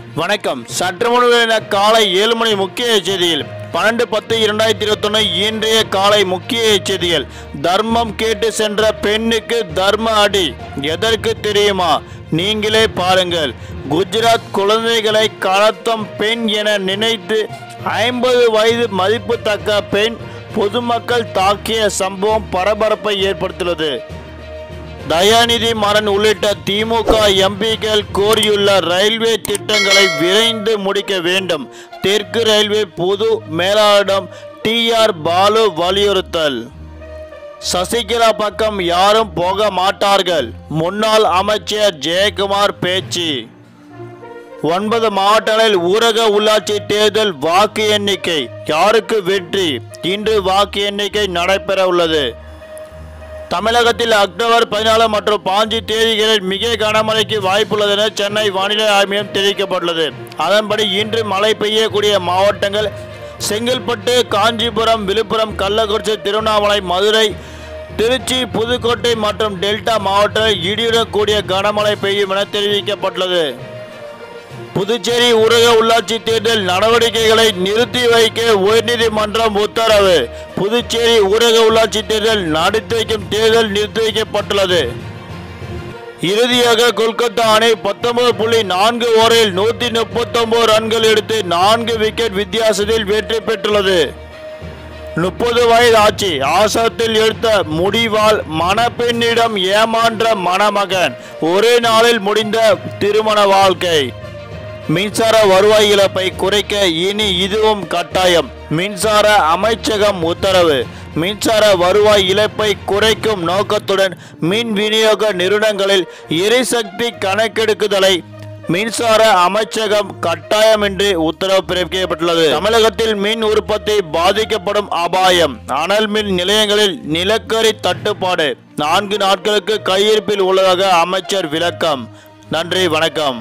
வணக்கம் சற்று முன்ன காலை ஏழு மணி முக்கிய செய்தியில் பன்னெண்டு பத்து இரண்டாயிரத்தி இருபத்தொன்னு இன்றைய காலை முக்கிய செய்திகள் தர்மம் கேட்டு சென்ற பெண்ணுக்கு தர்ம அடி எதற்கு தெரியுமா நீங்களே பாருங்கள் குஜராத் குழந்தைகளை கடத்தும் பெண் என நினைத்து ஐம்பது வயது மதிப்புத்தக்க பெண் பொதுமக்கள் தாக்கிய சம்பவம் பரபரப்பை ஏற்படுத்தியுள்ளது தயாநிதி மாறன் உள்ளிட்ட திமுக எம்பிக்கள் கோரியுள்ள ரயில்வே திட்டங்களை விரைந்து முடிக்க வேண்டும் தெற்கு ரயில்வே பொது மேலாளரிடம் டி ஆர் பாலு வலியுறுத்தல் சசிகலா பக்கம் யாரும் போக மாட்டார்கள் முன்னாள் அமைச்சர் ஜெயக்குமார் பேச்சு ஒன்பது மாவட்டங்களில் ஊரக உள்ளாட்சி தேர்தல் வாக்கு எண்ணிக்கை யாருக்கு வெற்றி இன்று வாக்கு எண்ணிக்கை நடைபெற உள்ளது தமிழகத்தில் அக்டோபர் பதினாலு மற்றும் பாஞ்சு தேதிகளில் மிக கனமழைக்கு வாய்ப்புள்ளது என சென்னை வானிலை ஆய்வு மையம் தெரிவிக்கப்பட்டுள்ளது அதன்படி இன்று மழை பெய்யக்கூடிய மாவட்டங்கள் செங்கல்பட்டு காஞ்சிபுரம் விழுப்புரம் கள்ளக்குறிச்சி திருவண்ணாமலை மதுரை திருச்சி புதுக்கோட்டை மற்றும் டெல்டா மாவட்டங்களில் இடியுடன் கூடிய கனமழை பெய்யும் என தெரிவிக்கப்பட்டுள்ளது புதுச்சேரி ஊரக உள்ளாட்சி தேர்தல் நடவடிக்கைகளை நிறுத்தி வைக்க உயர்நீதிமன்றம் உத்தரவு புதுச்சேரி ஊரக உள்ளாட்சி தேர்தல் நடத்தி வைக்கும் தேர்தல் நிறுத்தி வைக்கப்பட்டுள்ளது இறுதியாக கொல்கத்தா அணி பத்தொன்பது புள்ளி நான்கு ஓவரில் நூற்றி முப்பத்தொன்பது ரன்கள் எடுத்து நான்கு விக்கெட் வித்தியாசத்தில் வெற்றி பெற்றுள்ளது முப்பது வயது ஆட்சி ஆசத்தில் எடுத்த முடிவால் மணப்பெண்ணிடம் ஏமாற்ற மணமகன் ஒரே நாளில் முடிந்த திருமண வாழ்க்கை மின்சார வருவாய் இழப்பை குறைக்க இனி இதுவும் கட்டாயம் மின்சார அமைச்சகம் உத்தரவு மின்சார வருவாய் இழப்பை குறைக்கும் நோக்கத்துடன் மின் விநியோக நிறுவனங்களில் எரிசக்தி கணக்கெடுக்குதலை மின்சார அமைச்சகம் கட்டாயமின்றி உத்தரவு பிறப்பிக்கப்பட்டுள்ளது தமிழகத்தில் மின் உற்பத்தி பாதிக்கப்படும் அபாயம் அனல் மின் நிலையங்களில் நிலக்கரி தட்டுப்பாடு நான்கு நாட்களுக்கு கையிருப்பில் உள்ளதாக அமைச்சர் விளக்கம் நன்றி வணக்கம்